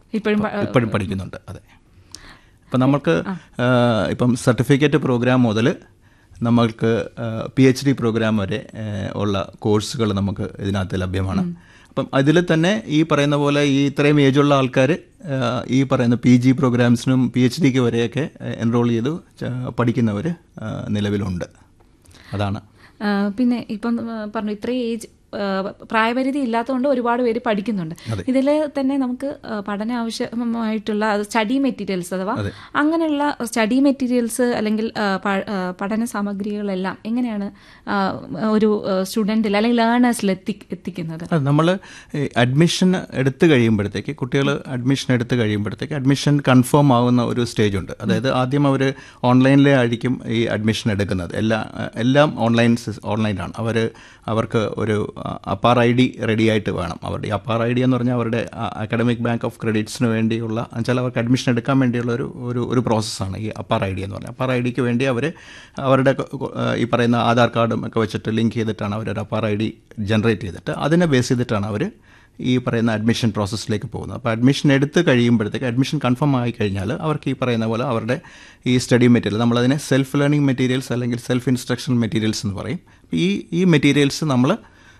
ഇപ്പോഴും പ- ഇപ്പോഴും പഠിക്കുന്നുണ്ട് അതെ ഇപ്പം നമുക്ക് ആ, ഇപ്പം സർട്ടിഫിക്കറ്റ് പ്രോഗ്രാം മുതൽ നമ്മൾക്ക് പി എച്ച് ഡി പ്രോഗ്രാം വരെ ആ, ഉള്ള കോഴ്സുകൾ നമുക്ക് ഇതിനകത്ത് ലഭ്യമാണ് അപ്പം അതിൽ തന്നെ ഈ പറയുന്ന പോലെ ഈ ഇത്രയും ഏജുള്ള ആൾക്കാർ ഈ പറയുന്ന പി ജി പ്രോഗ്രാംസിനും പി എച്ച് ഡിക്ക് വരെയൊക്കെ എൻറോൾ ചെയ്ത് ച- പഠിക്കുന്നവർ നിലവിലുണ്ട് അതാണ് ആ, പിന്നെ ഇപ്പം ആ, പറഞ്ഞു ഇത്രയും ഏജ് ആ, പ്രായപരിധി ഇല്ലാത്തതുകൊണ്ട് ഒരുപാട് പേര് പഠിക്കുന്നുണ്ട് ഇതിൽ തന്നെ നമുക്ക് ആ, പഠന ആവശ്യമായിട്ടുള്ള സ്റ്റഡി മെറ്റീരിയൽസ് അഥവാ അങ്ങനെയുള്ള സ്റ്റഡി മെറ്റീരിയൽസ് അല്ലെങ്കിൽ ആ, പ- ആ, പഠന സാമഗ്രികളെല്ലാം എങ്ങനെയാണ് ആ, ഒരു സ്റ്റുഡൻറ്റിൽ അല്ലെങ്കിൽ ലേണേഴ്സിൽ എത്തി എത്തിക്കുന്നത് അത് നമ്മൾ അഡ്മിഷൻ എടുത്തു കഴിയുമ്പോഴത്തേക്ക് കുട്ടികൾ അഡ്മിഷൻ എടുത്തു കഴിയുമ്പോഴത്തേക്ക് അഡ്മിഷൻ കൺഫേം ആവുന്ന ഒരു സ്റ്റേജ് ഉണ്ട് അതായത് ആദ്യം അവർ ഓൺലൈനിലെ ആയിരിക്കും ഈ അഡ്മിഷൻ എടുക്കുന്നത് എല്ലാ എല്ലാം ഓൺലൈൻ ഓൺലൈനാണ് അവർ അവർക്ക് ഒരു അപ്പാർ ഐ ഡി റെഡി ആയിട്ട് വേണം അവരുടെ അപ്പാർ ഐ ഡി എന്ന് പറഞ്ഞാൽ അവരുടെ അക്കാഡമിക് ബാങ്ക് ഓഫ് ക്രെഡിറ്റ്സിന് വേണ്ടിയുള്ള എന്നുവെച്ചാൽ അവർക്ക് അഡ്മിഷൻ എടുക്കാൻ വേണ്ടിയുള്ള ഒരു ഒരു ഒരു പ്രോസസ്സാണ് ഈ അപ്പാർ ഐ ഡി എന്ന് പറഞ്ഞാൽ അപ്പാർ ഐ ഡിക്ക് വേണ്ടി അവർ അവരുടെ കൊ- കൊ- ഈ പറയുന്ന ആധാർ കാർഡും ഒക്കെ വെച്ചിട്ട് ലിങ്ക് ചെയ്തിട്ടാണ് അവരൊരു അപ്പാർ ഐ ഡി ജനറേറ്റ് ചെയ്തിട്ട് അതിനെ ബേസ് ചെയ്തിട്ടാണ് അവർ ഈ പറയുന്ന അഡ്മിഷൻ പ്രോസസ്സിലേക്ക് പോകുന്നത് അപ്പോൾ അഡ്മിഷൻ എടുത്ത് കഴിയുമ്പോഴത്തേക്ക് അഡ്മിഷൻ കൺഫേം ആയി കഴിഞ്ഞാൽ അവർക്ക് ഈ പറയുന്ന പോലെ അവരുടെ ഈ സ്റ്റഡി മെറ്റീരിയൽ നമ്മളതിനെ സെൽഫ് ലേണിംഗ് മെറ്റീരിയൽസ് അല്ലെങ്കിൽ സെൽഫ് ഇൻസ്ട്രക്ഷൻ മെറ്റീരിയൽസ് എന്ന് പറയും അപ്പോൾ ഈ ഈ മെറ്റീരിയൽസ് നമ്മൾ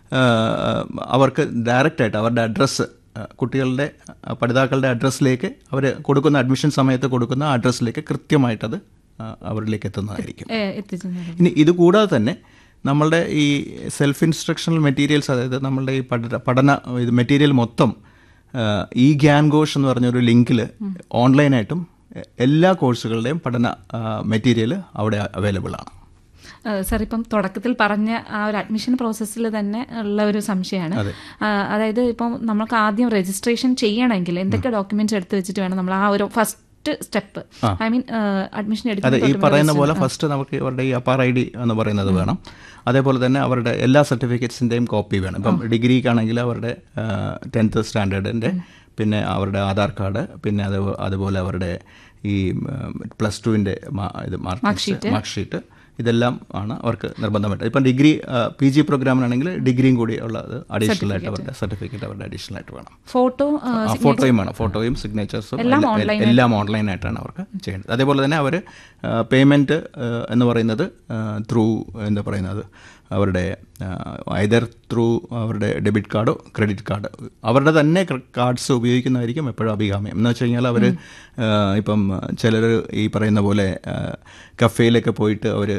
അവർക്ക് ഡയറക്റ്റായിട്ട് അവരുടെ അഡ്രസ്സ് കുട്ടികളുടെ ആ, പഠിതാക്കളുടെ അഡ്രസ്സിലേക്ക് അവർ കൊടുക്കുന്ന അഡ്മിഷൻ സമയത്ത് കൊടുക്കുന്ന അഡ്രസ്സിലേക്ക് കൃത്യമായിട്ടത് ആ, അവരിലേക്ക് എത്തുന്നതായിരിക്കും ഏ, എത്തിച്ചെന്നത് ഇനി ഇത് കൂടാതെ തന്നെ നമ്മളുടെ ഈ സെൽഫ് ഇൻസ്ട്രക്ഷണൽ മെറ്റീരിയൽസ് അതായത് നമ്മളുടെ ഈ പഠന പഠന ഇത് മെറ്റീരിയൽ മൊത്തം ഈ ഗ്യാൻ ഘോഷ് എന്ന് പറഞ്ഞൊരു ലിങ്കിൽ ഓൺലൈനായിട്ടും എല്ലാ കോഴ്സുകളുടെയും പഠന മെറ്റീരിയൽ അവിടെ അവൈലബിൾ ആണ് ആ, സാർ ഇപ്പം തുടക്കത്തിൽ പറഞ്ഞ ആ ഒരു അഡ്മിഷൻ പ്രോസസ്സിൽ തന്നെ ഉള്ള ഒരു സംശയമാണ് ആ, അതായത് ഇപ്പം നമുക്ക് ആദ്യം രജിസ്ട്രേഷൻ ചെയ്യണമെങ്കിൽ എന്തൊക്കെ ഡോക്യുമെന്റ്സ് എടുത്ത് വെച്ചിട്ട് വേണം നമ്മൾ ആ ഒരു first step I mean admission അതെ എടുക്കുന്ന ഈ പറയുന്ന പോലെ ഫസ്റ്റ് നമുക്ക് ഇവരുടെ ഈ അപ്പാർ ഐ ഡി എന്ന് പറയുന്നത് വേണം അതേപോലെ തന്നെ അവരുടെ എല്ലാ സർട്ടിഫിക്കറ്റ്സിൻ്റെയും കോപ്പി വേണം ഇപ്പം ഡിഗ്രിക്കാണെങ്കിൽ അവരുടെ ടെൻത്ത് സ്റ്റാൻഡേർഡിൻ്റെ പിന്നെ അവരുടെ ആധാർ കാർഡ് പിന്നെ അത് അതുപോലെ അവരുടെ ഈ പ്ലസ് ടുവിൻ്റെ ഇത് മാർക്ക് മാർക്ക് ഷീറ്റ് ഇതെല്ലാം ആണ് അവർക്ക് നിർബന്ധമായിട്ട് ഇപ്പം ഡിഗ്രി പി ജി പ്രോഗ്രാമിനാണെങ്കിൽ ഡിഗ്രിയും കൂടി ഉള്ളത് അഡീഷണൽ ആയിട്ട് അവരുടെ സർട്ടിഫിക്കറ്റ് അവരുടെ അഡീഷണൽ ആയിട്ട് വേണം ഫോട്ടോ ആ, ഫോട്ടോയും വേണം ഫോട്ടോയും സിഗ്നേച്ചേഴ്സും എല്ലാം ഓൺലൈനായിട്ടാണ് അവർക്ക് ചെയ്യേണ്ടത് അതേപോലെ തന്നെ അവർ പേയ്മെൻറ്റ് എന്ന് പറയുന്നത് ത്രൂ എന്താ പറയുന്നത് അവരുടെ ഐദർ ത്രൂ അവരുടെ ഡെബിറ്റ് കാർഡോ ക്രെഡിറ്റ് കാർഡ് അവരുടെ തന്നെ കാർഡ്സ് ഉപയോഗിക്കുന്നതായിരിക്കും എപ്പോഴും അഭികാമ്യം എന്ന് വെച്ച് കഴിഞ്ഞാൽ അവർ ഇപ്പം ചിലർ ഈ പറയുന്ന പോലെ കഫേയിലൊക്കെ പോയിട്ട് അവർ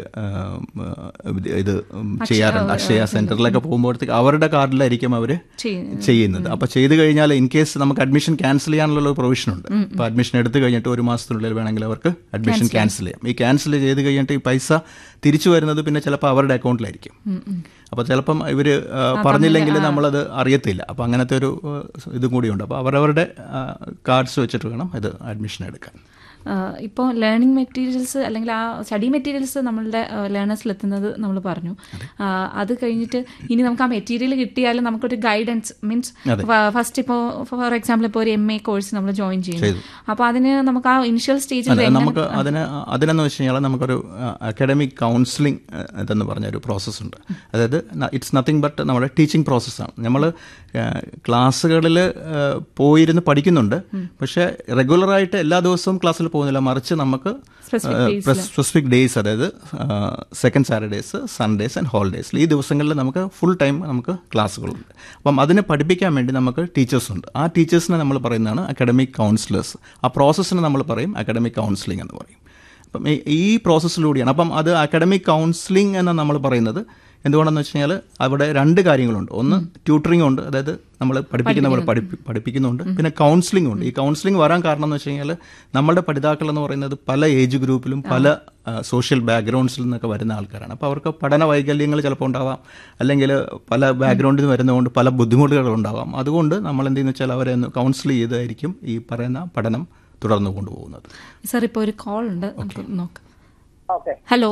ഇത് ചെയ്യാറുണ്ട് അക്ഷയ സെൻറ്ററിലൊക്കെ പോകുമ്പോഴത്തേക്ക് അവരുടെ കാർഡിലായിരിക്കും അവർ ചെയ്യുന്നത്. ചെയ്യുന്നത് അപ്പോൾ ചെയ്ത് കഴിഞ്ഞാൽ ഇൻ കേസ് നമുക്ക് അഡ്മിഷൻ ക്യാൻസൽ ചെയ്യാനുള്ള ഒരു പ്രൊവിഷൻ ഉണ്ട് അപ്പോൾ അഡ്മിഷൻ എടുത്തു കഴിഞ്ഞിട്ട് ഒരു മാസത്തിനുള്ളിൽ വേണമെങ്കിൽ അവർക്ക് അഡ്മിഷൻ ക്യാൻസൽ ചെയ്യാം ഈ ക്യാൻസൽ ചെയ്ത് കഴിഞ്ഞിട്ട് ഈ പൈസ തിരിച്ചു വരുന്നത് പിന്നെ ചിലപ്പോൾ അവരുടെ അക്കൗണ്ടിലായിരിക്കും അപ്പോൾ ചിലപ്പം ഇവർ പറഞ്ഞില്ലെങ്കിൽ നമ്മളത് അറിയത്തില്ല അപ്പോൾ അങ്ങനത്തെ ഒരു ആ, ഇതും കൂടിയുണ്ട് അപ്പോൾ അവരവരുടെ കാർഡ്സ് വെച്ചിട്ട് വേണം ഇത് അഡ്മിഷൻ എടുക്കാൻ ഇപ്പോൾ ലേണിംഗ് മെറ്റീരിയൽസ് അല്ലെങ്കിൽ ആ സ്റ്റഡി മെറ്റീരിയൽസ് നമ്മളുടെ ലേണേഴ്സിൽ എത്തുന്നത് നമ്മൾ പറഞ്ഞു ആ, അത് കഴിഞ്ഞിട്ട് ഇനി നമുക്ക് ആ മെറ്റീരിയൽ കിട്ടിയാലും നമുക്കൊരു ഗൈഡൻസ് മീൻസ് ഫസ്റ്റ് ഇപ്പോൾ ഫോർ എക്സാമ്പിൾ ഇപ്പോൾ ഒരു എം എ കോഴ്സ് നമ്മൾ ജോയിൻ ചെയ്യുന്നു അപ്പോൾ അതിന് നമുക്ക് ആ ഇനിഷ്യൽ സ്റ്റേജിൽ അതെ, നമുക്ക് അതിന് അതിനെന്ന് വെച്ച് കഴിഞ്ഞാൽ നമുക്കൊരു അക്കാഡമിക് കൗൺസിലിംഗ് ഇതെന്ന് പറഞ്ഞൊരു പ്രോസസ്സ് ഉണ്ട് അതായത് ഇറ്റ്സ് നത്തിങ് ബട്ട് നമ്മുടെ ടീച്ചിങ് പ്രോസസ്സാണ് നമ്മൾ ക്ലാസ്സുകളിൽ പോയിരുന്ന് പഠിക്കുന്നുണ്ട് പക്ഷേ റെഗുലറായിട്ട് എല്ലാ ദിവസവും ക്ലാസ്സിൽ പോകുന്നില്ല മറിച്ച് നമുക്ക് സ്പെസിഫിക് ഡേയ്സ് അതായത് സെക്കൻഡ് സാറ്റർഡേസ് സൺഡേസ് ആൻഡ് ഹോളിഡേയ്സിൽ ഈ ദിവസങ്ങളിൽ നമുക്ക് ഫുൾ ടൈം നമുക്ക് ക്ലാസ്സുകളുണ്ട് അപ്പം അതിനെ പഠിപ്പിക്കാൻ വേണ്ടി നമുക്ക് ടീച്ചേഴ്സ് ഉണ്ട് ആ ടീച്ചേഴ്സിനെ നമ്മൾ പറയുന്നതാണ് അക്കാഡമിക് കൗൺസിലേഴ്സ് ആ പ്രോസസ്സിന് നമ്മൾ പറയും അക്കാഡമിക് കൗൺസിലിംഗ് എന്ന് പറയും അപ്പം ഈ- ഈ പ്രോസസ്സിലൂടെയാണ് അപ്പം അത് അക്കാഡമിക് കൗൺസിലിംഗ് എന്ന് നമ്മൾ പറയുന്നത് എന്തുകൊണ്ടെന്ന് വെച്ച് കഴിഞ്ഞാൽ അവിടെ രണ്ട് കാര്യങ്ങളുണ്ട് ഒന്ന് ട്യൂട്ടറിംഗ് ഉണ്ട് അതായത് നമ്മൾ പഠിപ്പിക്കുന്നവർ പഠിപ്പി പഠിപ്പിക്കുന്നുണ്ട് പിന്നെ കൗൺസിലിംഗ് ഉണ്ട് ഈ കൗൺസിലിംഗ് വരാൻ കാരണം എന്ന് വെച്ച് കഴിഞ്ഞാൽ നമ്മുടെ പഠിതാക്കൾ എന്ന് പറയുന്നത് പല ഏജ് ഗ്രൂപ്പിലും പല സോഷ്യൽ ബാക്ക്ഗ്രൗണ്ട്സിൽ നിന്നൊക്കെ വരുന്ന ആൾക്കാരാണ് അപ്പോൾ അവർക്ക് പഠന വൈകല്യങ്ങൾ ചിലപ്പോൾ ഉണ്ടാവാം അല്ലെങ്കിൽ പല ബാക്ക്ഗ്രൗണ്ടിൽ നിന്ന് വരുന്നതുകൊണ്ട് പല ബുദ്ധിമുട്ടുകൾ ഉണ്ടാവാം അതുകൊണ്ട് നമ്മൾ എന്തെന്ന് വെച്ചാൽ അവരെ ഒന്ന് കൗൺസിൽ ചെയ്തായിരിക്കും ഈ പറയുന്ന പഠനം തുടർന്നു കൊണ്ടുപോകുന്നത് സാർ ഇപ്പോൾ ഒരു കോൾ ഉണ്ട് നമുക്ക് നോക്കാം ഓക്കെ ഹലോ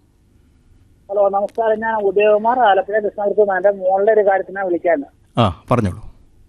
ഹലോ നമസ്കാരം ഞാൻ ഉദയകുമാർ ആലപ്പുഴ കൃഷ്ണപുരത്ത് എന്റെ മോളുടെ ഒരു കാര്യത്തിനാണ് വിളിക്കാന്ന് ആ പറഞ്ഞോളൂ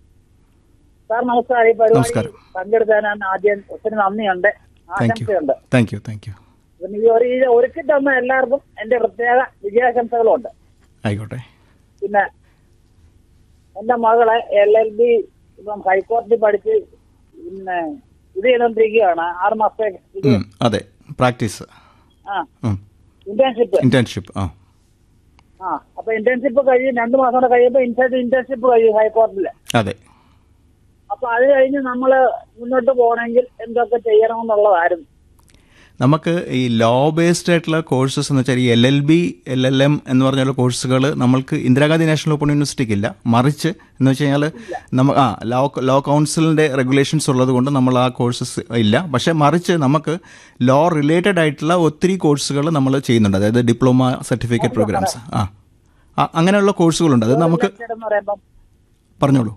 സാർ നമസ്കാരം ഈ പരിപാടി നമസ്കാരം. പങ്കെടുത്തതിനാണ് ആദ്യം ഒത്തിരി നന്ദിയുണ്ട് താങ്ക് യു ആശംസയുണ്ട് താങ്ക് യു താങ്ക് യു പിന്നെ ഈ ഒരു ഇത് ഒരുക്കി തന്ന എല്ലാവർക്കും എന്റെ പ്രത്യേക വിജയാശംസകളുണ്ട് ആയിക്കോട്ടെ പിന്നെ എന്റെ മകളെ എൽ എൽ ബി ഇപ്പം ഹൈക്കോടതി പഠിച്ച് പിന്നെ ഇത് ചെയ്തോണ്ടിരിക്കുകയാണ് ആറ് മാസത്തെ ഇത് ഉം, അതെ പ്രാക്ടീസ് ആ ഇന്റേൺഷിപ്പ് ഇന്റേൺഷിപ്പ് ആ ആ അപ്പൊ ഇന്റേൺഷിപ്പ് കഴിയും രണ്ടു മാസം കൂടെ കഴിയുമ്പോ ഇൻസൈഡ് ഇന്റേൺഷിപ്പ് കഴിയും ഹൈക്കോടതിയില് അതെ അപ്പൊ അത് കഴിഞ്ഞ് നമ്മള് മുന്നോട്ട് പോകണമെങ്കിൽ എന്തൊക്കെ ചെയ്യണമെന്നുള്ളതായിരുന്നു നമുക്ക് ഈ ലോ ബേസ്ഡ് ആയിട്ടുള്ള കോഴ്സസ് എന്ന് വെച്ചാൽ ഈ L L B L L M എന്ന് പറഞ്ഞുള്ള കോഴ്സുകൾ നമ്മൾക്ക് ഇന്ദിരാഗാന്ധി നാഷണൽ ഓപ്പൺ യൂണിവേഴ്സിറ്റിക്ക് ഇല്ല മറിച്ച് എന്ന് വെച്ച് കഴിഞ്ഞാൽ നമ്മ ആ ലോ ലോ കൗൺസിലിൻ്റെ റെഗുലേഷൻസ് ഉള്ളത് കൊണ്ട് നമ്മൾ ആ കോഴ്സസ് ഇല്ല പക്ഷേ മറിച്ച് നമുക്ക് ലോ റിലേറ്റഡ് ആയിട്ടുള്ള ഒത്തിരി കോഴ്സുകൾ നമ്മൾ ചെയ്യുന്നുണ്ട് അതായത് ഡിപ്ലോമ സർട്ടിഫിക്കറ്റ് പ്രോഗ്രാംസ് ആ ആ, അങ്ങനെയുള്ള കോഴ്സുകളുണ്ട് അത് നമുക്ക് റിലേറ്റഡ് എന്ന് പറയുമ്പം പറഞ്ഞോളൂ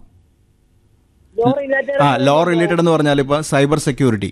ലോ റിലേറ്റഡ് ആ ലോ റിലേറ്റഡ് എന്ന് പറഞ്ഞാൽ ഇപ്പോൾ സൈബർ സെക്യൂരിറ്റി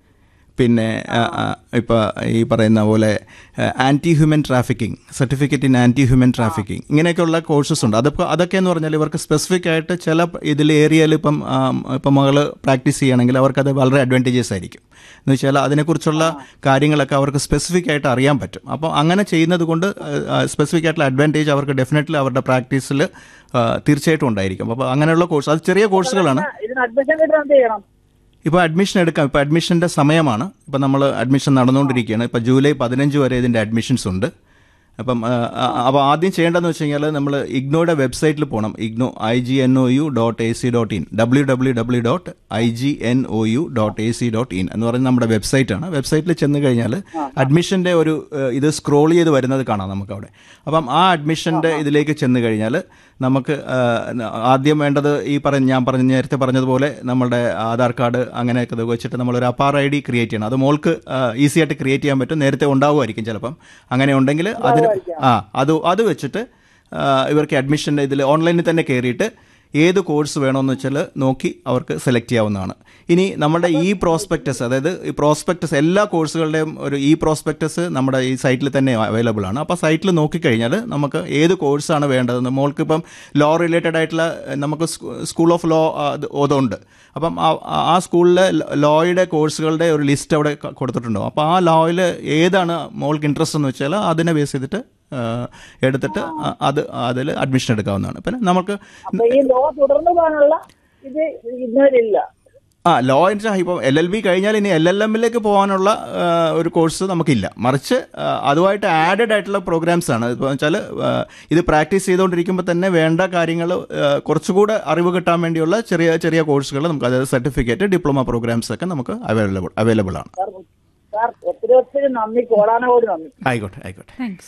പിന്നെ ഇപ്പോൾ ഈ പറയുന്ന പോലെ anti human trafficking certificate in anti human trafficking ഇങ്ങനെയൊക്കെയുള്ള കോഴ്സസ് ഉണ്ട് അതൊക്കെ അതൊക്കെ എന്ന് പറഞ്ഞാൽ ഇവർക്ക് സ്പെസിഫിക് ആയിട്ട് ചില ഇതിൽ ഏരിയയിൽ ഇപ്പം ആ, ഇപ്പം മകൾ പ്രാക്ടീസ് ചെയ്യുകയാണെങ്കിൽ അവർക്കത് വളരെ അഡ്വാൻറ്റേജസ് ആയിരിക്കും എന്ന് വെച്ചാൽ അതിനെക്കുറിച്ചുള്ള കാര്യങ്ങളൊക്കെ അവർക്ക് സ്പെസിഫിക് ആയിട്ട് അറിയാൻ പറ്റും അപ്പോൾ അങ്ങനെ ചെയ്യുന്നത് കൊണ്ട് സ്പെസിഫിക് ആയിട്ടുള്ള അഡ്വാൻറ്റേജ് അവർക്ക് ഡെഫിനറ്റ്ലി അവരുടെ പ്രാക്ടീസിൽ തീർച്ചയായിട്ടും ഉണ്ടായിരിക്കും അപ്പോൾ അങ്ങനെയുള്ള കോഴ്സ് അത് ചെറിയ കോഴ്സുകളാണ് ഇതിന് അഡ്മിഷൻ കിട്ടാൻ എന്ത് ചെയ്യണം ഇപ്പോൾ അഡ്മിഷൻ എടുക്കാം ഇപ്പോൾ അഡ്മിഷൻ്റെ സമയമാണ് ഇപ്പോൾ നമ്മൾ അഡ്മിഷൻ നടന്നുകൊണ്ടിരിക്കുകയാണ് ഇപ്പോൾ ജൂലൈ പതിനഞ്ച് വരെ ഇതിൻ്റെ അഡ്മിഷൻസ് ഉണ്ട് അപ്പം ആ, ആ, അപ്പോൾ ആദ്യം ചെയ്യേണ്ടതെന്ന് വെച്ച് കഴിഞ്ഞാൽ നമ്മൾ ഇഗ്നോയുടെ വെബ്സൈറ്റിൽ പോകണം IGNOU I G N O U dot A C dot in W W W dot I G N O U dot A C dot in എന്ന് പറയുന്നത് നമ്മുടെ വെബ്സൈറ്റാണ് വെബ്സൈറ്റിൽ ചെന്ന് കഴിഞ്ഞാൽ അഡ്മിഷൻ്റെ ഒരു ഏഹ്, ഇത് സ്ക്രോൾ ചെയ്ത് വരുന്നത് കാണാം നമുക്ക് അവിടെ അപ്പം ആ അഡ്മിഷൻ്റെ ഇതിലേക്ക് ചെന്ന് കഴിഞ്ഞാൽ നമുക്ക് ആ, ആദ്യം വേണ്ടത് ഈ പറഞ്ഞ ഞാൻ പറഞ്ഞ നേരത്തെ പറഞ്ഞതുപോലെ നമ്മുടെ ആധാർ കാർഡ് അങ്ങനെയൊക്കെ ഇത് വെച്ചിട്ട് നമ്മളൊരു അപ്പാർ ഐ ഡി ക്രിയേറ്റ് ചെയ്യണം അത് മോൾക്ക് ഈസി ആയിട്ട് ക്രിയേറ്റ് ചെയ്യാൻ പറ്റും നേരത്തെ ഉണ്ടാവുമായിരിക്കും ചിലപ്പം അങ്ങനെ ഉണ്ടെങ്കിൽ അതിന് ആ അത് അത് വെച്ചിട്ട് ആ, ഇവർക്ക് അഡ്മിഷൻ്റെ ഇതിൽ ഓൺലൈനിൽ തന്നെ കയറിയിട്ട് ഏത് കോഴ്സ് വേണമെന്ന് വെച്ചാൽ നോക്കി അവർക്ക് സെലക്ട് ചെയ്യാവുന്നതാണ് ഇനി നമ്മുടെ ഈ പ്രോസ്പെക്ടസ് അതായത് ഈ പ്രോസ്പെക്ടസ് എല്ലാ കോഴ്സുകളുടെയും ഒരു ഈ പ്രോസ്പെക്ടസ് നമ്മുടെ ഈ സൈറ്റിൽ തന്നെ അവൈലബിൾ ആണ് അപ്പോൾ സൈറ്റിൽ നോക്കിക്കഴിഞ്ഞാൽ നമുക്ക് ഏത് കോഴ്സാണ് വേണ്ടതെന്ന് മോൾക്ക് ഇപ്പം ലോ റിലേറ്റഡ് ആയിട്ടുള്ള എഹ്, നമുക്ക് സ്കൂൾ ഓഫ് ലോ അതുണ്ട് അപ്പം ആ- ആ സ്കൂളിലെ ലോയുടെ കോഴ്സുകളുടെ ഒരു ലിസ്റ്റ് അവിടെ ക- കൊടുത്തിട്ടുണ്ടാവും അപ്പോൾ ആ ലോയിൽ ഏതാണ് മോൾക്ക് ഇൻട്രസ്റ്റ് എന്ന് വെച്ചാൽ അതിനെ ബേസ് ചെയ്തിട്ട് ആ, എടുത്തിട്ട് അ- അത് അതിൽ അഡ്മിഷൻ എടുക്കാവുന്നതാണ് പിന്നെ നമുക്ക് അപ്പൊ ഈ ലോ തുടർന്നു പോകാനുള്ള ഇത് ഇന്നതിലില്ല ആ ലോ വെച്ചാൽ ഇപ്പം എൽ എൽ ബി കഴിഞ്ഞാൽ ഇനി എൽ എൽ എമ്മിലേക്ക് പോകാനുള്ള ആ, ഒരു കോഴ്സ് നമുക്കില്ല മറിച്ച് ആ, അതുമായിട്ട് ആഡഡ് ആയിട്ടുള്ള പ്രോഗ്രാംസ് ആണ് ഇപ്പോൾ വെച്ചാൽ ആ, ഇത് പ്രാക്ടീസ് ചെയ്തുകൊണ്ടിരിക്കുമ്പോൾ തന്നെ വേണ്ട കാര്യങ്ങൾ കുറച്ചുകൂടെ അറിവ് കിട്ടാൻ വേണ്ടിയുള്ള ചെറിയ ചെറിയ കോഴ്സുകൾ നമുക്ക് അതായത് സർട്ടിഫിക്കറ്റ് ഡിപ്ലോമ പ്രോഗ്രാംസ് ഒക്കെ നമുക്ക് അവൈലബിൾ അവൈലബിൾ ആണ് സാർ സാർ ഒത്തിരി ഒത്തിരി നന്ദി കോടാനോട് നന്ദി ആയിക്കോട്ടെ ആയിക്കോട്ടെ താങ്ക്സ്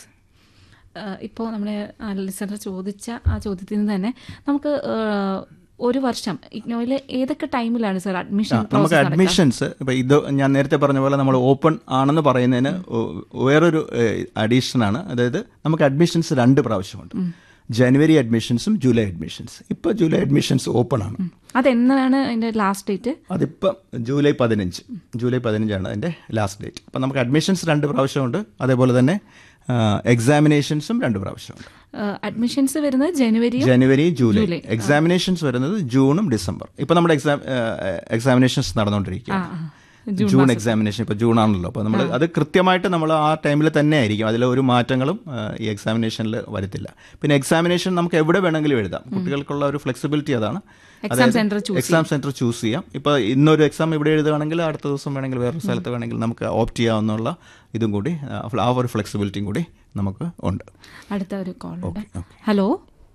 ഇപ്പോൾ നമ്മുടെ ലിസണർ ചോദിച്ച ആ ചോദ്യത്തിൽ നിന്ന് തന്നെ നമുക്ക് ആ, ഒരു വർഷം ഇഗ്നോയിൽ ഏതൊക്കെ ടൈമിലാണ് സർ അഡ്മിഷൻ നമുക്ക് അഡ്മിഷൻസ് ഇപ്പം ഇത് ഞാൻ നേരത്തെ പറഞ്ഞ പോലെ നമ്മൾ ഓപ്പൺ ആണെന്ന് പറയുന്നതിന് ഒ- വേറൊരു അഡീഷൻ ആണ് അതായത് നമുക്ക് അഡ്മിഷൻസ് രണ്ട് പ്രാവശ്യമുണ്ട് ജനുവരി അഡ്മിഷൻസും ജൂലൈ അഡ്മിഷൻസ് ഇപ്പോൾ ജൂലൈ അഡ്മിഷൻസ് ഓപ്പൺ ആണ് അതെന്നാണ് അതിന്റെ ലാസ്റ്റ് ഡേറ്റ് അതിപ്പം ജൂലൈ പതിനഞ്ച് ജൂലൈ പതിനഞ്ചാണ് അതിൻ്റെ ലാസ്റ്റ് ഡേറ്റ് അപ്പം നമുക്ക് അഡ്മിഷൻസ് രണ്ട് പ്രാവശ്യമുണ്ട് അതേപോലെ തന്നെ എക്സാമിനേഷൻസും രണ്ട് പ്രാവശ്യമുണ്ട് അഡ്മിഷൻസ് വരുന്നത് ജനുവരിയും ജനുവരി ജൂലൈ ജൂലൈ. എക്സാമിനേഷൻസ് വരുന്നത് ജൂണും ഡിസംബർ ഇപ്പം നമ്മുടെ എക്സാം എക്സാമിനേഷൻസ് നടന്നുകൊണ്ടിരിക്കുകയാണ് ആ, ജൂൺ എക്സാമിനേഷൻ ഇപ്പോൾ ജൂൺ ആണല്ലോ അപ്പോൾ നമ്മൾ അത് കൃത്യമായിട്ട് നമ്മൾ ആ ടൈമിൽ തന്നെ ആയിരിക്കും അതിൽ ഒരു മാറ്റങ്ങളും ആ, ഈ എക്സാമിനേഷനിൽ വരത്തില്ല പിന്നെ എക്സാമിനേഷൻ നമുക്ക് എവിടെ വേണമെങ്കിലും എഴുതാം കുട്ടികൾക്കുള്ള ഒരു ഫ്ലെക്സിബിലിറ്റി അതാണ് exam centre choose exam centre choose ചെയ്യാം ഇപ്പോൾ ഇന്നൊരു എക്സാം ഇവിടെ എഴുതുകയാണെങ്കിൽ അടുത്ത ദിവസം വേണമെങ്കിൽ വേറൊരു സ്ഥലത്ത് വേണമെങ്കിൽ നമുക്ക് ഓപ്റ്റ് ചെയ്യാവുന്നുള്ള ഇതും കൂടി ആ, ആ ഒരു ഫ്ലെക്സിബിലിറ്റിയും കൂടി നമുക്ക് ഉണ്ട് അടുത്ത ഒരു കോൾ ഉണ്ട് okay, okay. Hello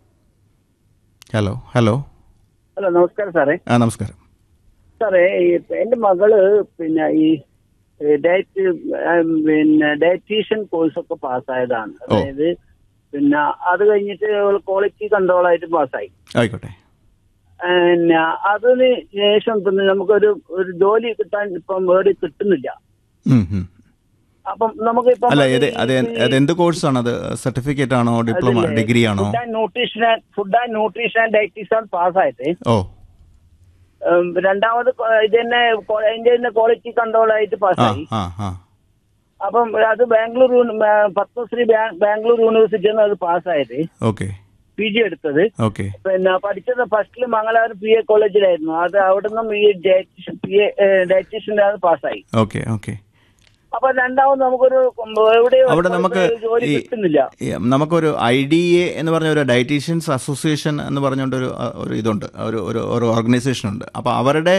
hello hello hello നമസ്കാരം സാറേ ആ നമസ്കാരം സാറേ ഈ എന്റെ മകള് പിന്നെ ഈ ഏ, ഡയറ്റ് ആ, പിന്നെ ഡയറ്റീഷ്യൻ കോഴ്സ് ഒക്കെ പാസ്സായതാണ് അതായത് പിന്നെ അത് കഴിഞ്ഞിട്ട് ക്വാളിറ്റി കൺട്രോൾ ആയിട്ട് പാസ്സായി ആയിക്കോട്ടെ പിന്നെ അതിന് ശേഷം പിന്നെ നമുക്കൊരു ഒരു ജോലി കിട്ടാൻ ഇപ്പം വേറെ കിട്ടുന്നില്ല ഉം, ഉം. അപ്പം നമുക്ക് ഇപ്പം അല്ല ഇത് അത് അത് എന്ത് കോഴ്സാണ് അത് സർട്ടിഫിക്കറ്റ് ആണോ ഡിപ്ലോമ ഡിഗ്രി ആണോ food and nutrition food and nutrition and dietician പാസ്സായിട്ട് ഓ ഉം, രണ്ടാമത് കൊ- ഇത് തന്നെ കൊ- അതിന്റെ തന്നെ ക്വാളിറ്റി കൺട്രോൾ ആയിട്ട് ആ പാസ്സായി ആ ആ അപ്പം അത് ബാംഗ്ലൂർ യൂണി- ബാ- പത്മശ്രീ ബാ- ബാംഗ്ലൂർ യൂണിവേഴ്സിറ്റിയിൽ നിന്ന് അത് പാസ്സായത് ഓക്കെ പി ജി എടുത്തത് ഓക്കെ പിന്നെ പഠിച്ചത് ഫസ്റ്റിൽ മംഗലാപുരം പി എ കോളേജിലായിരുന്നു അത് അവിടെ നിന്നും ഈ ഡയറ്റീഷ്യൻ പി എ ഡയറ്റീഷ്യൻ്റെ അത് പാസ്സായി ഓക്കെ ഓക്കെ അപ്പൊ രണ്ടാമത് നമുക്കൊരു എവിടെയോ അവിടെ നമുക്ക് ഒരു ജോലി ഈ കിട്ടുന്നില്ല ഈ നമുക്കൊരു ഐ ഡി എ എന്ന് പറഞ്ഞ ഒരു ഡയറ്റീഷ്യൻസ് അസോസിയേഷൻ എന്ന് പറഞ്ഞുകൊണ്ട് ഒരു ഒരു ഇതുണ്ട് ഒരു ഒരു ഒരു ഓർഗനൈസേഷൻ ഉണ്ട് അപ്പോൾ അവരുടെ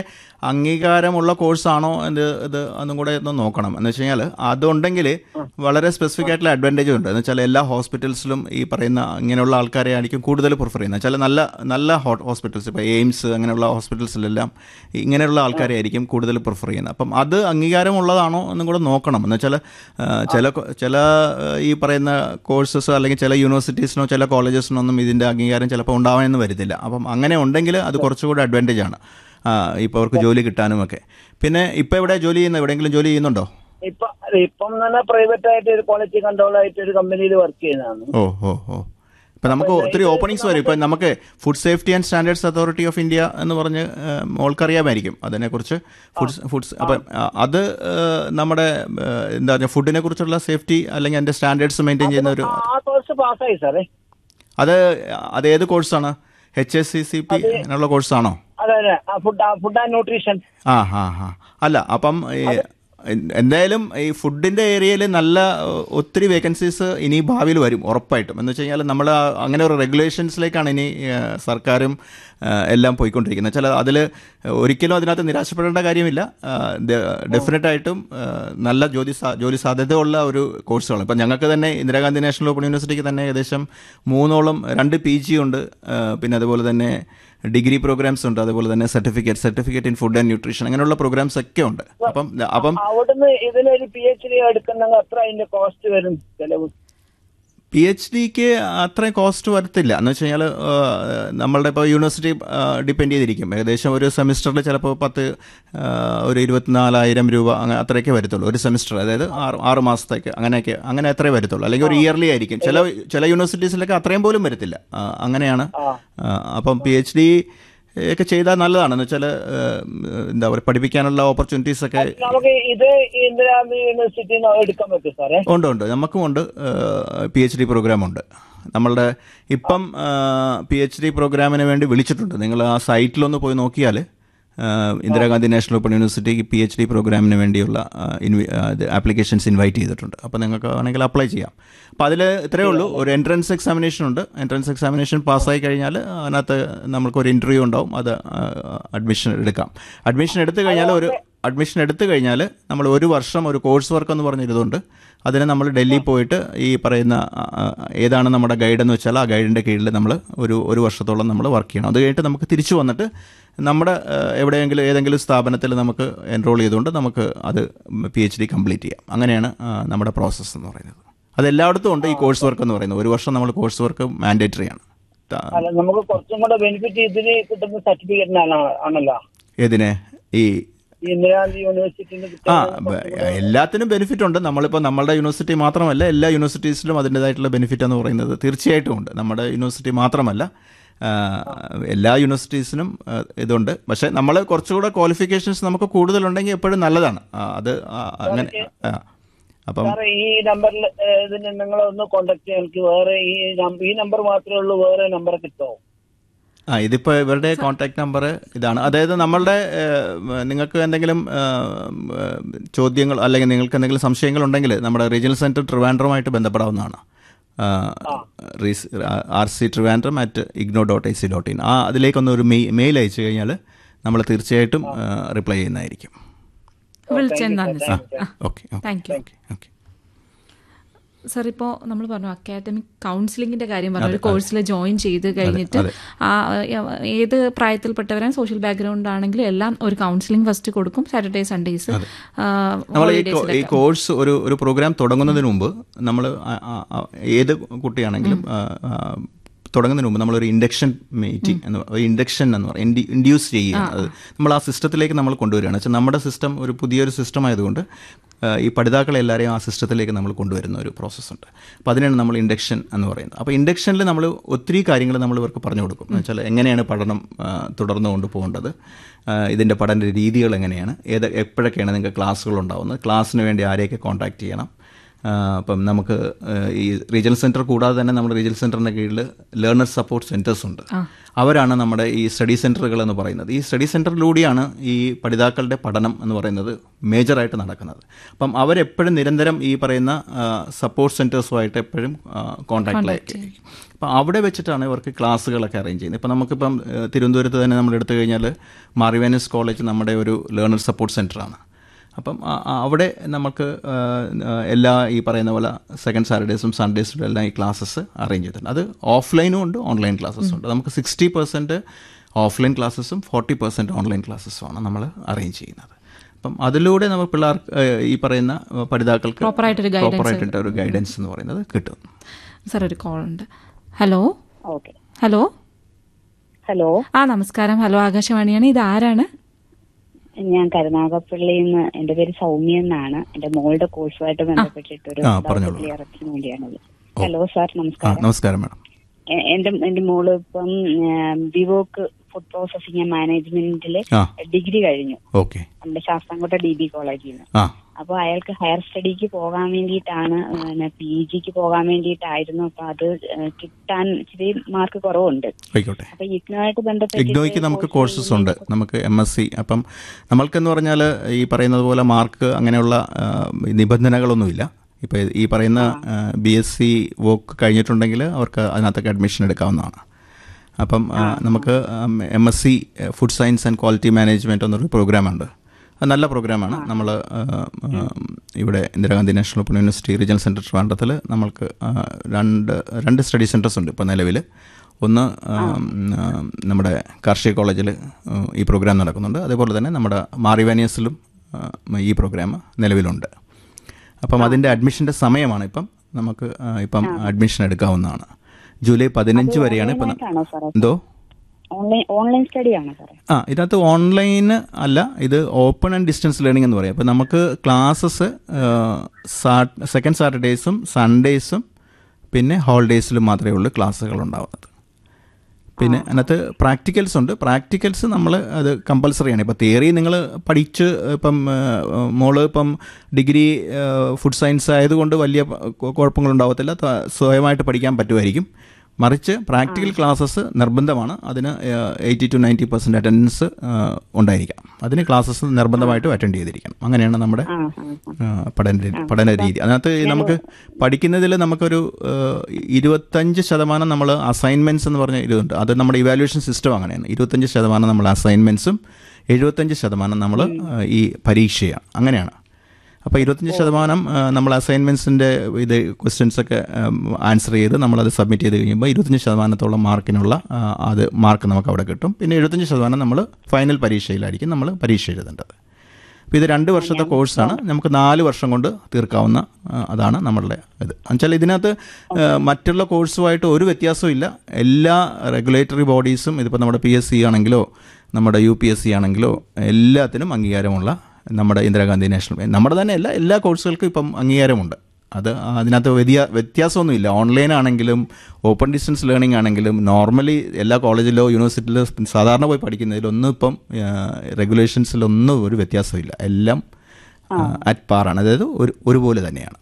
അംഗീകാരമുള്ള കോഴ്സാണോ ഇത് ഇത് ഒന്നും കൂടെ ഒന്ന് നോക്കണം എന്ന് വെച്ച് കഴിഞ്ഞാൽ അതുണ്ടെങ്കിൽ വളരെ സ്പെസിഫിക് ആയിട്ടുള്ള അഡ്വാൻറ്റേജ് ഉണ്ട് എന്ന് വെച്ചാൽ എല്ലാ ഹോസ്പിറ്റൽസിലും ഈ പറയുന്ന ഇങ്ങനെയുള്ള ആൾക്കാരെ ആയിരിക്കും കൂടുതൽ പ്രിഫർ ചെയ്യുന്നത് ചില നല്ല നല്ല ഹോസ്പിറ്റൽസ് ഇപ്പോൾ എയിംസ് അങ്ങനെയുള്ള ഹോസ്പിറ്റൽസിലെല്ലാം ഇങ്ങനെയുള്ള ആൾക്കാരെ ആയിരിക്കും കൂടുതൽ പ്രിഫർ ചെയ്യുന്നത് അപ്പം അത് അംഗീകാരമുള്ളതാണോ എന്നും കൂടെ നോക്കണം എന്ന് വെച്ചാൽ ആ, ചില കൊ- ചില ആ, ഈ പറയുന്ന കോഴ്സസ് അല്ലെങ്കിൽ ചില യൂണിവേഴ്സിറ്റീസിനോ ചില കോളേജസിനോ ഒന്നും ഇതിൻ്റെ അംഗീകാരം ചിലപ്പോൾ ഉണ്ടാവാനൊന്നും വരുന്നില്ല അപ്പം അങ്ങനെ ഉണ്ടെങ്കിൽ അത് കുറച്ചുകൂടി അഡ്വാൻറ്റേജ് ആണ് ഇപ്പോൾ അവർക്ക് ജോലി കിട്ടാനും ഒക്കെ പിന്നെ ഇപ്പോൾ എവിടെ ജോലി ചെയ്യുന്നത് എവിടെയെങ്കിലും ജോലി ചെയ്യുന്നുണ്ടോ ഇപ്പൊ ഇപ്പം തന്നെ പ്രൈവറ്റ് ആയിട്ട് ഒരു ക്വാളിറ്റി കൺട്രോൾ ആയിട്ട് ഒരു കമ്പനിയിൽ വർക്ക് ചെയ്യുന്നതാണ് ഓ ഓ ഓ ഇപ്പം നമുക്ക് ഒത്തിരി ഓപ്പണിങ്സ് വരും ഇപ്പം നമുക്ക് food safety and standards authority of India എന്ന് പറഞ്ഞ് ആ, മോൾക്കറിയാമായിരിക്കും അതിനെക്കുറിച്ച് ഫുഡ് ഫുഡ്സ് അപ്പം ആ, അത് ആ, നമ്മുടെ ആ, എന്താ പറയുക ഫുഡിനെ കുറിച്ചുള്ള സേഫ്റ്റി അല്ലെങ്കിൽ അതിൻ്റെ സ്റ്റാൻഡേർഡ്സ് മെയിൻറ്റെയിൻ ചെയ്യുന്ന ഒരു ആ കോഴ്സ് പാസ്സായി സാറേ അത് അത് ഏത് കോഴ്സാണ് H S C C P അങ്ങനെയുള്ള കോഴ്സാണോ അതെ അതെ ഫുഡ് ഫുഡ് ആൻഡ് ന്യൂട്രീഷൻ ആ ഹാ ഹാ അല്ല അപ്പം ഈ എന്തായാലും ഈ ഫുഡിൻ്റെ ഏരിയയിൽ നല്ല ഏഹ്, ഒത്തിരി വേക്കൻസീസ് ഇനി ഭാവിയിൽ വരും ഉറപ്പായിട്ടും എന്ന് വെച്ച് കഴിഞ്ഞാൽ നമ്മൾ അങ്ങനെ ഒരു റെഗുലേഷൻസിലേക്കാണ് ഇനി ഏഹ്, സർക്കാരും ഏഹ്, എല്ലാം പോയിക്കൊണ്ടിരിക്കുന്നത് ചില അതിൽ ഒരിക്കലും അതിനകത്ത് നിരാശപ്പെടേണ്ട കാര്യമില്ല ഡെഫിനറ്റ് ആയിട്ടും ഏഹ്, നല്ല ജോലി സാ- ജോലി സാധ്യതയുള്ള ഒരു കോഴ്സുകളാണ് ഇപ്പം ഞങ്ങൾക്ക് തന്നെ ഇന്ദിരാഗാന്ധി നാഷണൽ ഓപ്പൺ യൂണിവേഴ്സിറ്റിക്ക് തന്നെ ഏകദേശം മൂന്നോളം രണ്ട് പി ജി ഉണ്ട് ഏഹ്, പിന്നെ അതുപോലെ തന്നെ ഡിഗ്രി പ്രോഗ്രാംസ് ഉണ്ട് അതുപോലെ തന്നെ certificate certificate in food and nutrition അങ്ങനെയുള്ള പ്രോഗ്രാംസ് ഒക്കെ ഉണ്ട് അപ്പം അപ്പം അവിടുന്ന് ഇതിനൊരു പി എച്ച് ഡി എടുക്കുന്നെങ്കിൽ എത്ര അതിന്റെ കോസ്റ്റ് വരും ചെലവ് പി എച്ച് ഡിക്ക് അത്രയും കോസ്റ്റ് വരത്തില്ല എന്ന് വെച്ച് കഴിഞ്ഞാൽ നമ്മളുടെ ഇപ്പോൾ യൂണിവേഴ്സിറ്റി ഡിപ്പെൻഡ് ചെയ്തിരിക്കും ഏകദേശം ഒരു സെമിസ്റ്ററിൽ ചിലപ്പോൾ പത്ത് ആ, ഒരു ഇരുപത്തിനാലായിരം രൂപ അങ്ങനെ അത്രയൊക്കെ വരത്തുള്ളൂ ഒരു സെമിസ്റ്റർ അതായത് ആറ് ആറ് മാസത്തേക്ക് അങ്ങനെയൊക്കെ അങ്ങനെ അത്രേ വരത്തുള്ളൂ അല്ലെങ്കിൽ ഒരു ഇയർലി ആയിരിക്കും ചില ചില യൂണിവേഴ്സിറ്റീസിലൊക്കെ അത്രയും പോലും വരത്തില്ല ആ, അങ്ങനെയാണ് ആ, അപ്പം പി എച്ച് ഡി ഒക്കെ ചെയ്താൽ നല്ലതാണ് എന്ന് വെച്ചാൽ എന്താ പറയുക പഠിപ്പിക്കാനുള്ള ഓപ്പർച്യൂണിറ്റീസ് ഒക്കെ നമുക്ക് ഇത് ഇന്ദിരാഗാന്ധി യൂണിവേഴ്സിറ്റിയിൽ നിന്ന് എടുക്കാൻ പറ്റും സാറേ ഉണ്ട് ഉണ്ട് നമുക്കും ഉണ്ട് പി എച്ച് ഡി പ്രോഗ്രാം ഉണ്ട് നമ്മളുടെ ഇപ്പം പി എച്ച് ഡി പ്രോഗ്രാമിന് വേണ്ടി വിളിച്ചിട്ടുണ്ട് നിങ്ങൾ ആ സൈറ്റിലൊന്ന് പോയി നോക്കിയാൽ Indira Gandhi national open യൂണിവേഴ്സിറ്റിക്ക് P H D പ്രോഗ്രാമിന് വേണ്ടിയുള്ള ആപ്ലിക്കേഷൻസ് ഇൻവൈറ്റ് ചെയ്തിട്ടുണ്ട് അപ്പോൾ നിങ്ങൾക്ക് വേണമെങ്കിൽ അപ്ലൈ ചെയ്യാം അപ്പോൾ അതിൽ ഇത്രയേ ഉള്ളൂ ഒരു എൻട്രൻസ് എക്സാമിനേഷൻ ഉണ്ട് എൻട്രൻസ് എക്സാമിനേഷൻ പാസ്സായി കഴിഞ്ഞാൽ അതിനകത്ത് നമുക്കൊരു ഇൻ്റർവ്യൂ ഉണ്ടാവും അത് അഡ്മിഷൻ എടുക്കാം അഡ്മിഷൻ എടുത്തു കഴിഞ്ഞാൽ ഒരു അഡ്മിഷൻ എടുത്തു കഴിഞ്ഞാൽ നമ്മൾ ഒരു വർഷം ഒരു കോഴ്സ് വർക്ക് എന്ന് പറഞ്ഞിരുന്നുണ്ട് അതിന് നമ്മൾ ഡൽഹി പോയിട്ട് ഈ പറയുന്ന ആ, ആ, ഏതാണ് നമ്മുടെ ഗൈഡ് എന്ന് വെച്ചാൽ ആ ഗൈഡിൻ്റെ കീഴിൽ നമ്മൾ ഒരു ഒരു വർഷത്തോളം നമ്മൾ വർക്ക് ചെയ്യണം അത് കഴിഞ്ഞിട്ട് നമുക്ക് തിരിച്ചു വന്നിട്ട് നമ്മുടെ ആ, എവിടെയെങ്കിലും ഏതെങ്കിലും സ്ഥാപനത്തിൽ നമുക്ക് എൻറോൾ ചെയ്തുകൊണ്ട് നമുക്ക് അത് പി എച്ച് ഡി കംപ്ലീറ്റ് ചെയ്യാം അങ്ങനെയാണ് ആ, നമ്മുടെ പ്രോസസ്സ് എന്ന് പറയുന്നത് അത് എല്ലായിടത്തും ഉണ്ട് ഈ കോഴ്സ് വർക്ക് എന്ന് പറയുന്നത് ഒരു വർഷം നമ്മൾ കോഴ്സ് വർക്ക് മാൻഡേറ്ററി ആണ് ത- അല്ല നമുക്ക് കുറച്ചും കൂടെ ബെനിഫിറ്റ് ഇതിന് കിട്ടുന്ന സർട്ടിഫിക്കറ്റിനാണ് ആണല്ലോ ഏതിനെ ഈ ഈ ഇന്ദിരാഗാന്ധി യൂണിവേഴ്സിറ്റിയിൽ ആ ബ- എല്ലാത്തിനും ബെനിഫിറ്റ് ഉണ്ട് നമ്മളിപ്പോൾ നമ്മളുടെ യൂണിവേഴ്സിറ്റി മാത്രമല്ല എല്ലാ യൂണിവേഴ്സിറ്റീസിലും അതിൻ്റെതായിട്ടുള്ള ബെനിഫിറ്റ് എന്ന് പറയുന്നത് തീർച്ചയായിട്ടും ഉണ്ട് നമ്മുടെ യൂണിവേഴ്സിറ്റി മാത്രമല്ല ആ, എല്ലാ യൂണിവേഴ്സിറ്റീസിനും ആ, ഇതുണ്ട് പക്ഷേ നമ്മൾ കുറച്ചുകൂടെ ക്വാളിഫിക്കേഷൻസ് നമുക്ക് കൂടുതലുണ്ടെങ്കിൽ എപ്പോഴും നല്ലതാണ് ആ, അത് ആ, അങ്ങനെ ആ. അപ്പം സാറേ ഈ നമ്പറിൽ ഇതിന് നിങ്ങൾ ഒന്ന് കോണ്ടാക്ട് ചെയ്യാൻ എനിക്ക് വേറെ ഈ നം- ഈ നമ്പർ മാത്രമേ ഉള്ളൂ വേറെ നമ്പർ കിട്ടുമോ ആ ഇതിപ്പോൾ ഇവരുടെ കോൺടാക്ട് നമ്പർ ഇതാണ് അതായത് നമ്മളുടെ ഏഹ്, നിങ്ങൾക്ക് എന്തെങ്കിലും ഏഹ്, ചോദ്യങ്ങൾ അല്ലെങ്കിൽ നിങ്ങൾക്ക് എന്തെങ്കിലും സംശയങ്ങൾ ഉണ്ടെങ്കിൽ നമ്മുടെ റീജിയണൽ സെൻറ്റർ ട്രിവാൻഡ്രമായിട്ട് ബന്ധപ്പെടാവുന്നതാണ് R C Trivandrum at IGNOU dot I C dot in ആ അതിലേക്കൊന്ന് ഒരു മെയ് മെയിൽ അയച്ചു കഴിഞ്ഞാൽ നമ്മൾ തീർച്ചയായിട്ടും റിപ്ലൈ ചെയ്യുന്നതായിരിക്കും വിളിച്ചത് നന്ദി sir okay okay thank you okay okay sir ഇപ്പോൾ നമ്മൾ പറഞ്ഞു അക്കാഡമിക് കൗൺസിലിങ്ങിന്റെ കാര്യം പറഞ്ഞു ഒരു കോഴ്സിൽ ജോയിൻ ചെയ്ത് കഴിഞ്ഞിട്ട് ആ ഏത് പ്രായത്തിൽപ്പെട്ടവരും സോഷ്യൽ ബാക്ക്ഗ്രൗണ്ട് ആണെങ്കിലും എല്ലാം ഒരു കൗൺസിലിംഗ് ഫസ്റ്റ് കൊടുക്കും സാറ്റർഡേ സൺഡേസ് നമ്മൾ ഈ കോ- ഈ കോഴ്സ് ഒരു ഒരു പ്രോഗ്രാം തുടങ്ങുന്നതിന് മുമ്പ് നമ്മൾ ഏത് കുട്ടിയാണെങ്കിലും ആ, ആ, തുടങ്ങുന്നതിന് മുമ്പ് നമ്മളൊരു ഇൻഡക്ഷൻ മീറ്റിംഗ് എന്ന് പറ- ഒരു ഇൻഡക്ഷൻ എന്ന് പറയും ഇൻഡ്യൂസ് ചെയ്യുകയാണ് അത് നമ്മൾ ആ സിസ്റ്റത്തിലേക്ക് നമ്മൾ കൊണ്ടുവരികയാണ് വെച്ചാൽ നമ്മുടെ സിസ്റ്റം ഒരു പുതിയൊരു സിസ്റ്റം ആയതുകൊണ്ട് ആ, ഈ പഠിതാക്കളെ എല്ലാവരെയും ആ സിസ്റ്റത്തിലേക്ക് നമ്മൾ കൊണ്ടുവരുന്ന ഒരു പ്രോസസ്സുണ്ട് അപ്പോൾ അതിനാണ് നമ്മൾ ഇൻഡക്ഷൻ എന്ന് പറയുന്നത് അപ്പോൾ ഇൻഡക്ഷനിൽ നമ്മൾ ഒത്തിരി കാര്യങ്ങൾ നമ്മൾ ഇവർക്ക് പറഞ്ഞു കൊടുക്കും എന്ന് വെച്ചാൽ എങ്ങനെയാണ് പഠനം ആ, തുടർന്ന് കൊണ്ടുപോകേണ്ടത് ആ, ഇതിൻ്റെ പഠന രീതികൾ എങ്ങനെയാണ് ഏത് എപ്പോഴൊക്കെയാണ് നിങ്ങൾക്ക് ക്ലാസ്സുകൾ ഉണ്ടാവുന്നത് ക്ലാസ്സിന് വേണ്ടി ആരെയൊക്കെ കോൺടാക്ട് ചെയ്യണം ആ, അപ്പം നമുക്ക് ആ, ഈ റീജിയണൽ സെൻറ്റർ കൂടാതെ തന്നെ നമ്മുടെ റീജിയണൽ സെൻറ്ററിൻ്റെ കീഴിൽ ലേണർ സപ്പോർട്ട് സെൻറ്റേഴ്സ് ഉണ്ട് അവരാണ് നമ്മുടെ ഈ സ്റ്റഡി സെൻറ്ററുകൾ എന്ന് പറയുന്നത് ഈ സ്റ്റഡി സെൻറ്ററിലൂടെയാണ് ഈ പഠിതാക്കളുടെ പഠനം എന്ന് പറയുന്നത് മേജറായിട്ട് നടക്കുന്നത് അപ്പം അവരെപ്പോഴും നിരന്തരം ഈ പറയുന്ന സപ്പോർട്ട് സെൻറ്റേഴ്സുമായിട്ട് എപ്പോഴും കോൺടാക്റ്റിലായിരിക്കും അപ്പോൾ അവിടെ വെച്ചിട്ടാണ് ഇവർക്ക് ക്ലാസ്സുകളൊക്കെ അറേഞ്ച് ചെയ്യുന്നത് ഇപ്പോൾ നമുക്കിപ്പം ഏഹ്, തിരുവനന്തപുരത്ത് തന്നെ നമ്മൾ എടുത്തു കഴിഞ്ഞാൽ മാറിവാനിസ് കോളേജ് നമ്മുടെ ഒരു ലേണർ സപ്പോർട്ട് സെൻറ്ററാണ് അപ്പം ആ- ആ അവിടെ നമുക്ക് ആ, ആ, എല്ലാ ഈ പറയുന്ന പോലെ സെക്കൻഡ് സാറ്റർഡേസും സൺഡേസിലും എല്ലാം ഈ ക്ലാസ്സസ് അറേഞ്ച് ചെയ്തിട്ടുണ്ട് അത് ഓഫ്ലൈനും ഉണ്ട് ഓൺലൈൻ ക്ലാസ്സസും ഉണ്ട് നമുക്ക് സിക്സ്റ്റി പെർസെൻറ്റ് ഓഫ്ലൈൻ ക്ലാസ്സസും ഫോർട്ടി പെർസെൻറ്റ് ഓൺലൈൻ ക്ലാസ്സസുമാണ് നമ്മൾ അറേഞ്ച് ചെയ്യുന്നത് അപ്പം അതിലൂടെ നമ്മൾ പിള്ളേർക്ക് ഏഹ്, ഈ പറയുന്ന പഠിതാക്കൾക്ക് Proper ആയിട്ടൊരു guidance. പ്രോപ്പറായിട്ട് ഒരു ഗൈഡൻസ് എന്ന് പറയുന്നത് കിട്ടും സാർ ഒരു കോൾ ഉണ്ട് ഹലോ ഓക്കെ ഹലോ ഹലോ ആ നമസ്കാരം ഹലോ ആകാശവാണിയാണ് ഇത് ആരാണ് ഞാൻ കരുനാഗപ്പള്ളിയിൽ നിന്ന് എന്റെ പേര് സൗമ്യ എന്നാണ് എന്റെ മോളുടെ കോഴ്സുമായിട്ട് ബന്ധപ്പെട്ടിട്ട് ഒരു ആ, പറഞ്ഞോളൂ. ക്ലിയറൻസിന് വേണ്ടിയാണ് ഹലോ സാർ ആ നമസ്കാരം നമസ്കാരം മാഡം എ- എന്റെ എന്റെ മോള് ഇപ്പം ബിവോക്ക് ഫുഡ് പ്രോസസിംഗ് ആൻഡ് മാനേജ്മെന്റില് ആ ഡിഗ്രി കഴിഞ്ഞു ഓക്കെ നമ്മുടെ ശാസ്താംകോട്ട ഡി ബി കോളേജിൽ നിന്ന് ആ അപ്പൊ അയാൾക്ക് ഹയർ സ്റ്റഡിക്ക് പോകാൻ വേണ്ടിയിട്ടാണ് പി ജിക്ക് പോകാൻ വേണ്ടിയിട്ടായിരുന്നു അപ്പൊ അത് ഏഹ്, കിട്ടാൻ ഇച്ചിരി മാർക്ക് കുറവുണ്ട് ആയിക്കോട്ടെ അപ്പൊ ഇഗ്നോയായിട്ട് ബന്ധപ്പെട്ട് ഇഗ്നോയ്ക്ക് നമുക്ക് കോഴ്സസ് ഉണ്ട് നമുക്ക് എം എസ് സി അപ്പം നമ്മൾക്കെന്ന് പറഞ്ഞാൽ ഈ പറയുന്നത് പോലെ മാർക്ക് അങ്ങനെയുള്ള ആ, നിബന്ധനകളൊന്നുമില്ല ഇപ്പോൾ ഈ പറയുന്ന ബി എസ് സി വോക്ക് കഴിഞ്ഞിട്ടുണ്ടെങ്കിൽ അവർക്ക് അതിനകത്തൊക്കെ അഡ്മിഷൻ എടുക്കാവുന്നതാണ് അപ്പം ആ, നമുക്ക് M S C food science and quality management എന്നൊരു പ്രോഗ്രാമുണ്ട് അത് നല്ല പ്രോഗ്രാമാണ് നമ്മൾ ഇവിടെ Indira Gandhi national open university regional centre ട്രിവാൻഡ്രത്തിൽ നമ്മൾക്ക് ആ, രണ്ട് രണ്ട് സ്റ്റഡി സെൻറ്റേഴ്സ് ഉണ്ട് ഇപ്പോൾ നിലവിൽ ഒന്ന് ആം, ആ, നമ്മുടെ കാർഷിക കോളേജിൽ ഈ പ്രോഗ്രാം നടക്കുന്നുണ്ട് അതേപോലെ തന്നെ നമ്മുടെ മാറിവാനിയസിലും ആ, ഈ പ്രോഗ്രാം നിലവിലുണ്ട് അപ്പം അതിൻ്റെ അഡ്മിഷൻ്റെ സമയമാണ് ഇപ്പം നമുക്ക് ആ, ഇപ്പം അഡ്മിഷൻ എടുക്കാവുന്നതാണ് ജൂലൈ പതിനഞ്ച് വരെയാണ് ഇപ്പം ന- ആണോ സാറേ എന്തോ ഓൺലൈൻ ഓൺലൈൻ സ്റ്റഡി ആണോ സാറേ ആ ഇതിനകത്ത് ഓൺലൈൻ അല്ല ഇത് ഓപ്പൺ ആൻഡ് ഡിസ്റ്റൻസ് ലേണിംഗ് എന്ന് പറയും അപ്പോൾ നമുക്ക് ക്ലാസ്സസ് സെക്കൻഡ് സാറ്റർഡേയ്സും സൺഡേയ്സും പിന്നെ ഹോളിഡേയ്സിലും മാത്രമേ ഉള്ളൂ ക്ലാസ്സുകൾ ഉണ്ടാവുന്നത് പിന്നെ അതിനകത്ത് പ്രാക്ടിക്കൽസ് ഉണ്ട് പ്രാക്ടിക്കൽസ് നമ്മൾ അത് കമ്പൽസറിയാണ് ഇപ്പോൾ തിയറി നിങ്ങൾ പഠിച്ച് ഇപ്പം ആ, മോള് ഇപ്പം ഡിഗ്രി ഫുഡ് സയൻസ് ആയതുകൊണ്ട് വലിയ കു- കുഴപ്പങ്ങളുണ്ടാവത്തില്ല ത- സ്വയമായിട്ട് പഠിക്കാൻ പറ്റുമായിരിക്കും മറിച്ച് പ്രാക്ടിക്കൽ ക്ലാസ്സസ് നിർബന്ധമാണ് അതിന് eighty to ninety percent attendance ഉണ്ടായിരിക്കാം അതിന് ക്ലാസ്സസ് നിർബന്ധമായിട്ടും അറ്റൻഡ് ചെയ്തിരിക്കണം അങ്ങനെയാണ് നമ്മുടെ ആ ആ ആ, പഠന രീ- പഠന രീതി അതിനകത്ത് ഈ നമുക്ക് പഠിക്കുന്നതിൽ നമുക്കൊരു ആ, ഇരുപത്തഞ്ച് ശതമാനം നമ്മൾ അസൈൻമെൻറ്റ്സ് എന്ന് പറഞ്ഞ ഇതുണ്ട് അത് നമ്മുടെ ഇവാലുവേഷൻ സിസ്റ്റം അങ്ങനെയാണ് ഇരുപത്തഞ്ച് ശതമാനം നമ്മൾ അസൈൻമെൻറ്റ്സും എഴുപത്തഞ്ച് ശതമാനം നമ്മൾ ഈ പരീക്ഷയാണ് അങ്ങനെയാണ് അപ്പോൾ ഇരുപത്തഞ്ച് ശതമാനം ആ, നമ്മൾ അസൈൻമെൻറ്റ്സിൻ്റെ ഇത് ക്വസ്റ്റ്യൻസ് ഒക്കെ ആൻസർ ചെയ്ത് നമ്മളത് സബ്മിറ്റ് ചെയ്ത് കഴിയുമ്പോൾ ഇരുപത്തഞ്ച് ശതമാനത്തോളം മാർക്കിനുള്ള ആ, അത് മാർക്ക് നമുക്ക് അവിടെ കിട്ടും പിന്നെ എഴുപത്തഞ്ച് ശതമാനം നമ്മൾ ഫൈനൽ പരീക്ഷയിലായിരിക്കും നമ്മൾ പരീക്ഷ എഴുതേണ്ടത് അപ്പോൾ ഇത് രണ്ട് വർഷത്തെ കോഴ്സാണ് നമുക്ക് നാല് വർഷം കൊണ്ട് തീർക്കാവുന്ന ആ, അതാണ് നമ്മളുടെ ഇത് എന്നുവെച്ചാൽ ഇതിനകത്ത് ആ, മറ്റുള്ള കോഴ്സുമായിട്ട് ഒരു വ്യത്യാസവും ഇല്ല എല്ലാ റെഗുലേറ്ററി ബോഡീസും ഇതിപ്പോൾ നമ്മുടെ പി എസ് സി ആണെങ്കിലോ നമ്മുടെ യു പി എസ് സി ആണെങ്കിലോ എല്ലാത്തിനും അംഗീകാരമുള്ള നമ്മുടെ ഇന്ദിരാഗാന്ധി നാഷണൽ നമ്മുടെ തന്നെ എല്ലാ എല്ലാ കോഴ്സുകൾക്കും ഇപ്പം അംഗീകാരമുണ്ട് അത് അതിനകത്ത് വ്യത്യാ വ്യത്യാസമൊന്നുമില്ല ഓൺലൈൻ ആണെങ്കിലും ഓപ്പൺ ഡിസ്റ്റൻസ് ലേണിംഗ് ആണെങ്കിലും നോർമലി എല്ലാ കോളേജിലോ യൂണിവേഴ്സിറ്റിയിലോ സാധാരണ പോയി പഠിക്കുന്നതിലൊന്നും ഇപ്പം റെഗുലേഷൻസിലൊന്നും ഒരു വ്യത്യാസമില്ല എല്ലാം അറ്റ് പാറാണ് അതായത് ഒരു ഒരുപോലെ തന്നെയാണ്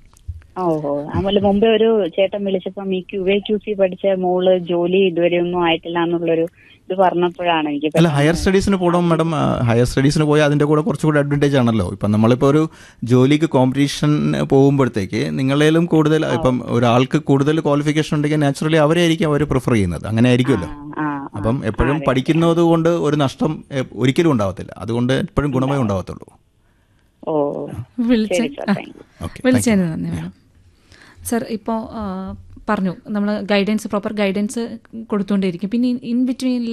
ഓഹോ അതുപോലെ മുമ്പേ ഒരു ചേട്ടൻ വിളിച്ചപ്പം ഈ ക്യു എ ക്യു സി പഠിച്ച മോള് ജോലി ഇതുവരെ ഒന്നും ആയിട്ടില്ല എന്നുള്ളൊരു ഇത് പറഞ്ഞപ്പോഴാണ് എനിക്ക് അല്ല ഹയർ സ്റ്റഡീസിന് പോകണം മാഡം ഹയർ സ്റ്റഡീസിന് പോയാൽ അതിൻ്റെ കൂടെ കുറച്ചുകൂടി അഡ്വാൻറ്റേജ് ആണല്ലോ ഇപ്പം നമ്മളിപ്പോൾ ഒരു ജോലിക്ക് കോമ്പറ്റീഷൻ പോകുമ്പോഴത്തേക്ക് നിങ്ങളേലും കൂടുതൽ ഇപ്പം ഒരാൾക്ക് കൂടുതൽ ക്വാളിഫിക്കേഷൻ ഉണ്ടെങ്കിൽ നാച്ചുറലി അവരെ ആയിരിക്കും അവർ പ്രിഫർ ചെയ്യുന്നത് അങ്ങനെ ആയിരിക്കുമല്ലോ ആ അപ്പം എപ്പോഴും പഠിക്കുന്നത് കൊണ്ട് ഒരു നഷ്ടം എ- ഒരിക്കലും ഉണ്ടാവത്തില്ല അതുകൊണ്ട് എപ്പോഴും ഗുണമേ ഉണ്ടാവത്തുള്ളൂ ഓ വിളിച്ച ശരി സാർ ആ. താങ്ക് യു ഓക്കെ വിളിച്ചതിന് നന്ദി മാഡം സർ ഇപ്പോൾ പറഞ്ഞു നമ്മൾ ഗൈഡൻസ് പ്രോപ്പർ ഗൈഡൻസ് കൊടുത്തുകൊണ്ടിരിക്കും പിന്നെ ഇൻ ബിറ്റ്വീനിൽ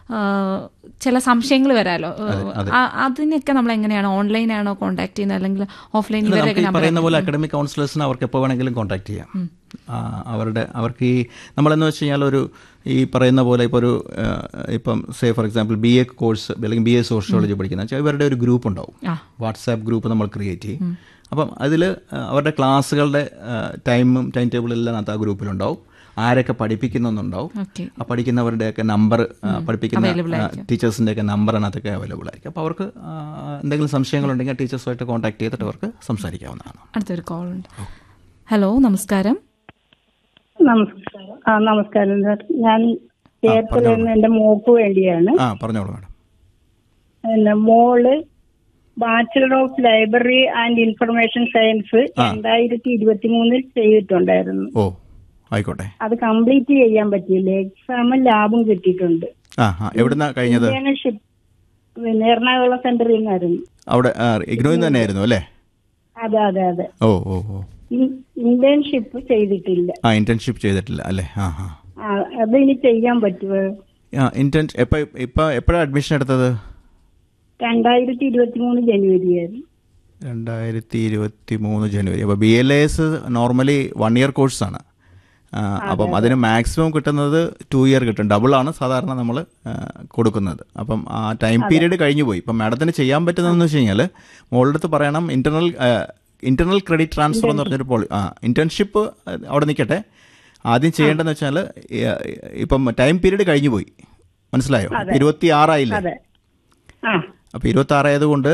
ചില സംശയങ്ങൾ വരാലോ ആ- അതിനൊക്കെ നമ്മൾ എങ്ങനെയാണ് ഓൺലൈൻ ആണോ കോൺടാക്ട് ചെയ്യുന്നത് അല്ലെങ്കിൽ ഓഫ്ലൈൻ നമുക്ക് ഇവരൊക്കെ ഈ പറയുന്ന പോലെ അക്കാഡമിക് കൗൺസിലേഴ്സിന് അവർക്ക് എപ്പോൾ വേണമെങ്കിലും കോൺടാക്ട് ചെയ്യാം ആ, അവരുടെ അവർക്ക് ഈ നമ്മളെന്ന് വെച്ച് കഴിഞ്ഞാൽ ഒരു ഈ പറയുന്ന പോലെ ഇപ്പോൾ ഒരു ആ, ഇപ്പം say for example B A course അല്ലെങ്കിൽ ബി എ സോഷ്യോളജി പഠിക്കുന്ന വെച്ചാൽ ഇവരുടെ ഒരു ഗ്രൂപ്പ് ഉണ്ടാവും ആ. വാട്സാപ്പ് ഗ്രൂപ്പ് നമ്മൾ ക്രിയേറ്റ് ചെയ്യും അപ്പം അതിൽ അവരുടെ ക്ലാസ്സുകളുടെ ടൈമും ടൈം ടേബിളും എല്ലാം അതിനകത്ത് ആ ഗ്രൂപ്പിലുണ്ടാവും ആരൊക്കെ പഠിപ്പിക്കുന്നുണ്ടാവും ഓക്കെ ആ പഠിക്കുന്നവരുടെയൊക്കെ നമ്പർ പഠിപ്പിക്കുന്ന Available ആയിരിക്കും. ടീച്ചേഴ്സിൻ്റെയൊക്കെ നമ്പർ അതിനകത്തൊക്കെ അവൈലബിൾ ആയിരിക്കും അപ്പോൾ അവർക്ക് ആ, എന്തെങ്കിലും സംശയങ്ങളുണ്ടെങ്കിൽ ആ ടീച്ചേഴ്സുമായിട്ട് കോൺടാക്ട് ചെയ്തിട്ട് അവർക്ക് സംസാരിക്കാവുന്നതാണ് അടുത്തൊരു കോൾ ഉണ്ട് ഹലോ നമസ്കാരം നമസ്കാരം ആ നമസ്കാരം സാർ ഞാൻ ചേർത്തല നിന്ന് എന്റെ മോക്ക് വേണ്ടിയാണ് ആ പറഞ്ഞോളൂ മാഡം പിന്നെ മോള് bachelor of library and information science രണ്ടായിരത്തി ഇരുപത്തി മൂന്നിൽ ചെയ്തിട്ടുണ്ടായിരുന്നു ഓ ആയിക്കോട്ടെ അത് കംപ്ലീറ്റ് ചെയ്യാൻ പറ്റിയില്ല എക്സാമും ലാബും കിട്ടിയിട്ടുണ്ട് ആ ആ എവിടുന്നാ കഴിഞ്ഞത് ഇന്റേൺഷിപ്പ് പിന്നെ എറണാകുളം സെന്ററിൽ നിന്നായിരുന്നു അവിടെ ഇഗ്നോയിൽ തന്നെയായിരുന്നു അല്ലേ അതെ അതെ അതെ ഓ ഓ ഓ ഇന്റേൺഷിപ്പ് ചെയ്തിട്ടില്ല ആ ഇന്റേൺഷിപ്പ് ചെയ്തിട്ടില്ല അല്ലേ ആ ആ ആ, അത് ഇനി ചെയ്യാൻ പറ്റുമോ ആ ഇന്റേൺ എപ്പോൾ ഇപ്പോൾ എപ്പോഴാണ് അഡ്മിഷൻ എടുത്തത് രണ്ടായിരത്തി ഇരുപത്തി മൂന്ന് ജനുവരി ആയിരുന്നു രണ്ടായിരത്തി ഇരുപത്തി മൂന്ന് ജനുവരി അപ്പോൾ B L S normally one year കോഴ്സാണ് അപ്പം അതിന് മാക്സിമം കിട്ടുന്നത് ടു ഇയർ കിട്ടും ഡബിളാണ് സാധാരണ നമ്മൾ കൊടുക്കുന്നത് അപ്പം ആ ടൈം പീരീഡ് കഴിഞ്ഞു പോയി ഇപ്പം മാഡത്തിന് ചെയ്യാൻ പറ്റുന്നതെന്ന് വെച്ച് കഴിഞ്ഞാൽ മോളുടെ അടുത്ത് പറയണം ഇന്റർണൽ ഇന്റർണൽ ക്രെഡിറ്റ് ട്രാൻസ്ഫർ എന്ന് പറഞ്ഞൊരു പോളി ആ ഇന്റേൺഷിപ്പ് അവിടെ നിൽക്കട്ടെ ആദ്യം ചെയ്യേണ്ടതെന്ന് വെച്ചാൽ ഇപ്പം ടൈം പീരീഡ് കഴിഞ്ഞു പോയി മനസ്സിലായോ ഇരുപത്തി ആറായില്ലേ അതെ ആ അപ്പോൾ ഇരുപത്തി ആറായതുകൊണ്ട്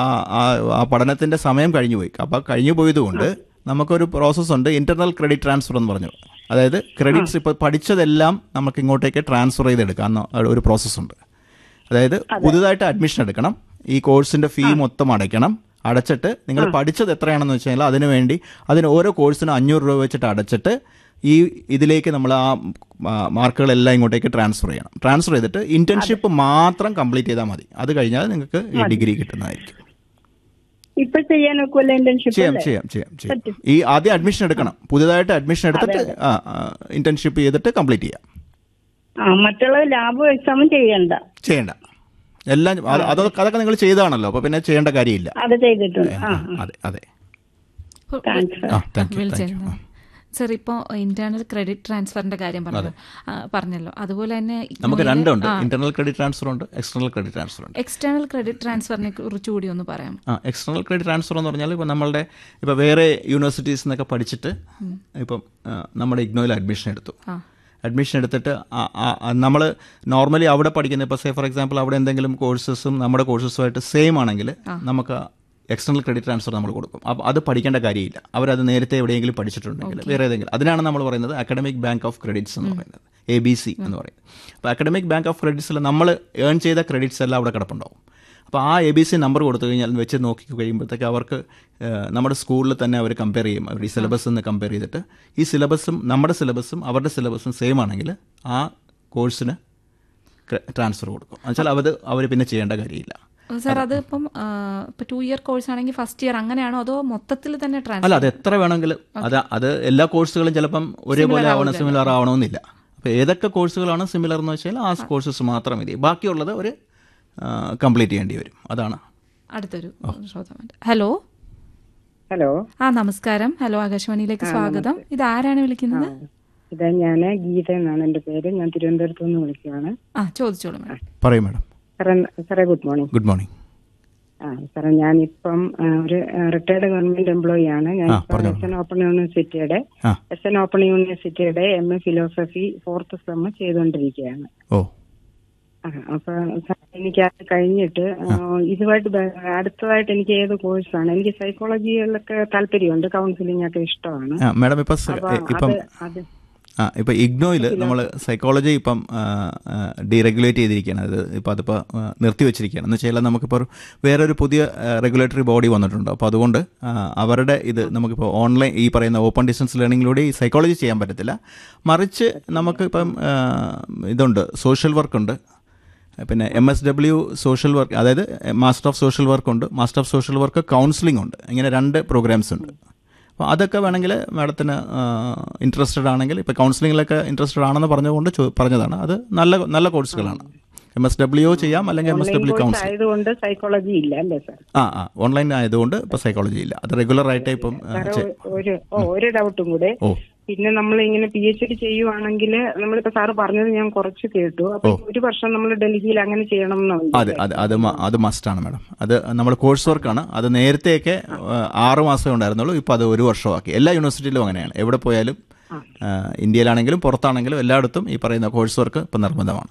ആ പഠനത്തിൻ്റെ സമയം കഴിഞ്ഞു പോയി അപ്പോൾ കഴിഞ്ഞു പോയതുകൊണ്ട് നമുക്കൊരു പ്രോസസ്സ് ഉണ്ട് ഇന്റർണൽ ക്രെഡിറ്റ് ട്രാൻസ്ഫർ എന്ന് പറഞ്ഞു അതായത് ക്രെഡിറ്റ്സ് ഇപ്പോൾ പഠിച്ചതെല്ലാം നമുക്ക് ഇങ്ങോട്ടേക്ക് ട്രാൻസ്ഫർ ചെയ്തെടുക്കാം എന്ന ഒരു പ്രോസസ്സുണ്ട് അതായത് പുതുതായിട്ട് അഡ്മിഷൻ എടുക്കണം ഈ കോഴ്സിൻ്റെ ഫീ മൊത്തം അടയ്ക്കണം അടച്ചിട്ട് നിങ്ങൾ പഠിച്ചത് എത്രയാണെന്ന് വെച്ച് കഴിഞ്ഞാൽ അതിന് വേണ്ടി അതിന് ഓരോ കോഴ്സിനും അഞ്ഞൂറ് രൂപ വെച്ചിട്ട് അടച്ചിട്ട് ഈ ഇതിലേക്ക് നമ്മൾ ആ മാർക്കുകളെല്ലാം ഇങ്ങോട്ടേക്ക് ട്രാൻസ്ഫർ ചെയ്യണം ട്രാൻസ്ഫർ ചെയ്തിട്ട് ഇന്റേൺഷിപ്പ് മാത്രം കംപ്ലീറ്റ് ചെയ്താൽ മതി അത് കഴിഞ്ഞാൽ നിങ്ങൾക്ക് ഈ ഡിഗ്രി കിട്ടുന്നതായിരിക്കും ഇപ്പൊ ചെയ്യാൻ ഒക്കുമല്ലോ ഇന്റേൺഷിപ്പ് ചെയ്യാം ചെയ്യാം ചെയ്യാം ചെയ്യാം ഈ ആദ്യം അഡ്മിഷൻ എടുക്കണം പുതുതായിട്ട് അഡ്മിഷൻ എടുത്തിട്ട് ഇന്റേൺഷിപ്പ് ചെയ്തിട്ട് കംപ്ലീറ്റ് ചെയ്യാം ആ മറ്റുള്ള ലാബും എക്സാമും ചെയ്യണ്ട ചെയ്യണ്ട എല്ലാം അത് അതൊക്കെ അതൊക്കെ നിങ്ങൾ ചെയ്താണല്ലോ അപ്പൊ പിന്നെ ചെയ്യേണ്ട കാര്യമില്ല അത് ചെയ്തിട്ടുണ്ട് ആ അതെ അതെ താങ്ക്സ് ആ താങ്ക് യു താങ്ക് യു വിളിച്ചിരുന്നു സർ ഇപ്പോൾ ഇന്റേണൽ ക്രെഡിറ്റ് ട്രാൻസ്ഫറിന്റെ കാര്യം പറഞ്ഞു ആ, പറഞ്ഞല്ലോ അതുപോലെ തന്നെ നമുക്ക് രണ്ടുണ്ട് ഇന്റർണൽ ക്രെഡിറ്റ് ട്രാൻസ്ഫർ ഉണ്ട് എക്സ്റ്റർണൽ ക്രെഡിറ്റ് ട്രാൻസ്ഫർ ഉണ്ട് എക്സ്റ്റേണൽ ക്രെഡിറ്റ് ട്രാൻസ്ഫറിനെ കുറിച്ച് കൂടി ഒന്ന് പറയാം ആ എക്സ്റ്റർണൽ ക്രെഡിറ്റ് ട്രാൻസ്ഫർ എന്ന് പറഞ്ഞാൽ ഇപ്പോൾ നമ്മളുടെ ഇപ്പോൾ വേറെ യൂണിവേഴ്സിറ്റീസ് നിന്നൊക്കെ പഠിച്ചിട്ട് ഇപ്പം ആ, നമ്മുടെ ഇഗ്നോയിൽ അഡ്മിഷൻ എടുത്തു അഡ്മിഷൻ എടുത്തിട്ട് നമ്മൾ നോർമലി അവിടെ പഠിക്കുന്ന ഇപ്പോൾ സേ ഫോർ എക്സാമ്പിൾ അവിടെ എന്തെങ്കിലും കോഴ്സസും നമ്മുടെ കോഴ്സസുമായിട്ട് സെയിം ആണെങ്കിൽ നമുക്ക് എക്സ്റ്റർണൽ ക്രെഡിറ്റ് ട്രാൻസ്ഫർ നമ്മൾ കൊടുക്കും അപ്പോൾ അത് പഠിക്കേണ്ട കാര്യമില്ല അവരത് നേരത്തെ എവിടെയെങ്കിലും പഠിച്ചിട്ടുണ്ടെങ്കിൽ വേറെ ഏതെങ്കിലും അതിനാണ് നമ്മൾ പറയുന്നത് അക്കാഡമിക് ബാങ്ക് ഓഫ് ക്രെഡിറ്റ്സ് എന്ന് പറയുന്നത് എ ബി സി എന്ന് പറയുന്നത് അപ്പോൾ അക്കാഡമിക് ബാങ്ക് ഓഫ് ക്രെഡിറ്റ്സിൽ നമ്മൾ ഏൺ ചെയ്ത ക്രെഡിറ്റ്സ് എല്ലാം അവിടെ കിടപ്പുണ്ടാവും അപ്പോൾ ആ എ ബി സി നമ്പർ കൊടുത്തു കഴിഞ്ഞാൽ വെച്ച് നോക്കി കഴിയുമ്പോഴത്തേക്ക് അവർക്ക് ഏഹ്, നമ്മുടെ സ്കൂളിൽ തന്നെ അവർ കമ്പയർ ചെയ്യും അവർ ഈ സിലബസ് നിന്ന് കമ്പയർ ചെയ്തിട്ട് ഈ സിലബസും നമ്മുടെ സിലബസും അവരുടെ സിലബസും സെയിം ആണെങ്കിൽ ആ കോഴ്സിന് ട്രാൻസ്ഫർ കൊടുക്കും എന്നുവെച്ചാൽ അത് അവർ പിന്നെ ചെയ്യേണ്ട കാര്യമില്ല സാർ അത് ഇപ്പം ആ, ഇപ്പൊ ടു ഇയർ കോഴ്സ് ആണെങ്കിൽ ഫസ്റ്റ് ഇയർ അങ്ങനെയാണോ അതോ മൊത്തത്തിൽ തന്നെ അല്ല ട്രാൻസ്ഫർ അത് എത്ര വേണമെങ്കിലും അത് അത് എല്ലാ കോഴ്സുകളും ചിലപ്പം ഒരേപോലെ ആവണം സിമിലർ ആവണമെന്നില്ല അപ്പോൾ ഏതൊക്കെ കോഴ്സുകളാണ് സിമിലർ എന്ന് വെച്ചാൽ ആ കോഴ്സസ് മാത്രം മതി ബാക്കിയുള്ളത് ഒരു കംപ്ലീറ്റ് ചെയ്യേണ്ടി വരും അതാണ് അടുത്തൊരു ശ്രോതാവുണ്ട് ഹലോ ഹലോ ആ നമസ്കാരം ഹലോ ആകാശവാണിയിലേക്ക് സ്വാഗതം ഇത് ആരാണ് വിളിക്കുന്നത് ഇത് ഞാൻ ഗീത എന്നാണ് എന്റെ പേര് ഞാൻ തിരുവനന്തപുരത്ത് നിന്ന് വിളിക്കുകയാണ് ആ ചോദിച്ചോളൂ മാഡം പറയൂ മാഡം സാറേ സാറേ ഗുഡ് മോർണിംഗ് ഗുഡ് മോർണിംഗ് ആ സാറേ ഞാനിപ്പം ആ, ഒരു റിട്ടയർഡ് ഗവൺമെന്റ് എംപ്ലോയി ആണ് ഞാൻ ആ, പറഞ്ഞോളൂ. എസ് എൻ ഓപ്പൺ യൂണിവേഴ്സിറ്റിയുടെ ആ എസ് എൻ ഓപ്പൺ യൂണിവേഴ്സിറ്റിയുടെ M A philosophy fourth sem ചെയ്തുകൊണ്ടിരിക്കുകയാണ് ഓ ആ, അപ്പൊ സാർ, എനിക്ക് അത് കഴിഞ്ഞിട്ട് ആ, ഇതുമായിട്ട് ബ- അടുത്തതായിട്ട് എനിക്ക് ഏത് കോഴ്സാണ് എനിക്ക് സൈക്കോളജിയിലൊക്കെ താല്പര്യമുണ്ട് കൗൺസിലിംഗ് ഒക്കെ ഇഷ്ടമാണ് ആ മാഡം ഇപ്പം സ- അപ്പൊ ഇപ്പം അത് അത് ആ ഇപ്പം ഇഗ്നോയിൽ നമ്മൾ സൈക്കോളജി ഇപ്പം ഡീറെഗുലേറ്റ് ചെയ്തിരിക്കുകയാണ് അത് ഇപ്പം അതിപ്പോൾ നിർത്തി വെച്ചിരിക്കുകയാണ് എന്ന് വെച്ചാൽ നമുക്കിപ്പോൾ ഒരു വേറൊരു പുതിയ റെഗുലേറ്ററി ബോഡി വന്നിട്ടുണ്ട് അപ്പോൾ അതുകൊണ്ട് ആ, അവരുടെ ഇത് നമുക്കിപ്പോൾ ഓൺലൈൻ ഈ പറയുന്ന ഓപ്പൺ ഡിസ്റ്റൻസ് ലേണിങ്ങിലൂടെ ഈ സൈക്കോളജി ചെയ്യാൻ പറ്റത്തില്ല മറിച്ച് നമുക്കിപ്പം ആ, ഇതുണ്ട് സോഷ്യൽ വർക്കുണ്ട് പിന്നെ M S W social work അതായത് മാസ്റ്റർ ഓഫ് സോഷ്യൽ വർക്ക് ഉണ്ട് master of social work counselling ഉണ്ട് ഇങ്ങനെ രണ്ട് പ്രോഗ്രാംസ് ഉണ്ട് അപ്പോൾ അതൊക്കെ വേണമെങ്കിൽ മാഡത്തിന് ഇൻട്രസ്റ്റഡ് ആണെങ്കിൽ ഇപ്പോൾ കൗൺസിലിങ്ങിലൊക്കെ ഇൻട്രസ്റ്റഡ് ആണെന്ന് പറഞ്ഞുകൊണ്ട് ചോ- പറഞ്ഞതാണ് അത് നല്ല നല്ല കോഴ്സുകളാണ് എം എസ് ഡബ്ല്യു ചെയ്യാം അല്ലെങ്കിൽ M S W course counselling ആയതുകൊണ്ട് സൈക്കോളജി ഇല്ല അല്ലേ സാർ ആ ആ ഓൺലൈൻ ആയതുകൊണ്ട് ഇപ്പോൾ സൈക്കോളജി ഇല്ല അത് റെഗുലർ ആയിട്ട് ഇപ്പം ആ, സാറേ, ചെ- ഒരു ഓ, ഒരു ഡൗട്ടും കൂടെ ഓ പിന്നെ നമ്മൾ ഇങ്ങനെ പി എച്ച് ഡി ചെയ്യുവാണെങ്കിൽ നമ്മളിപ്പോ സാറ് പറഞ്ഞത് ഞാൻ കുറച്ച് കേട്ടു അപ്പൊ ഒരു വർഷം നമ്മൾ ഡൽഹിയിൽ അങ്ങനെ ചെയ്യണം അതെ അതെ അത് മ- അത് മസ്റ്റാണ് മാഡം അത് നമ്മൾ കോഴ്സ് വർക്കാണ് അത് നേരത്തെയൊക്കെ ആ, ആറ് മാസമേ ഉണ്ടായിരുന്നുള്ളൂ ഇപ്പോൾ അത് ഒരു വർഷമാക്കി എല്ലാ യൂണിവേഴ്സിറ്റിയിലും അങ്ങനെയാണ് എവിടെ പോയാലും ആ, ഇന്ത്യയിലാണെങ്കിലും പുറത്താണെങ്കിലും എല്ലായിടത്തും ഈ പറയുന്ന കോഴ്സ് വർക്ക് ഇപ്പം നിർബന്ധമാണ്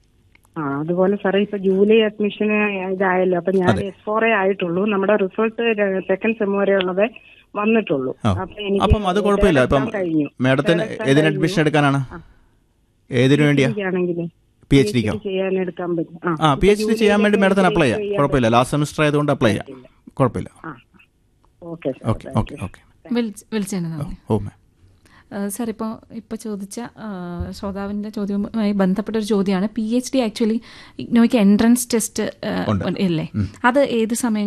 ആ അതുപോലെ സാറേ ഇപ്പൊ ജൂലൈ അഡ്മിഷന് ഇതായല്ലോ അപ്പൊ ഞാൻ എസ് ഫോർ എ ആയിട്ടുള്ളൂ നമ്മുടെ റിസൾട്ട് സെക്കൻഡ് സെം വരെ ഉള്ളത് വന്നിട്ടുള്ളൂ ആ. അപ്പൊ എനിക്ക് അപ്പം അത് കുഴപ്പമില്ല ഇപ്പം തേർഡ് എക്സാം കഴിഞ്ഞു മാഡത്തിന് തേർഡ് എക്സാം ഏതിന് കഴിഞ്ഞു. അഡ്മിഷൻ എടുക്കാനാണ് ഏതിനു വേണ്ടിയാ ആണെങ്കിൽ പി എച്ച് ഡിക്കോ ചെയ്യാൻ എടുക്കാൻ പറ്റും ആ ആ പി എച്ച് ഡി ചെയ്യാൻ വേണ്ടി മാഡത്തിന് അപ്ലൈ ചെയ്യാം കുഴപ്പമില്ല ലാസ്റ്റ് സെമിസ്റ്റർ ആയതുകൊണ്ട് അപ്ലൈ ചെയ്യാം കുഴപ്പമില്ല ആ okay sir okay okay okay വിളിച്ചതിന് നന്ദി ഓ മാം സാർ ഇപ്പോൾ ഇപ്പോൾ ചോദിച്ച ആ, ശ്രോതാവിൻ്റെ ചോദ്യവുമായി ബന്ധപ്പെട്ട ഒരു ചോദ്യമാണ് പി എച്ച് ഡി ആക്ച്വലി ഇഗ്നോയ്ക്ക് എൻട്രൻസ് ടെസ്റ്റ് ഉണ്ട്. ഇല്ലേ അത് ഏത് സമയം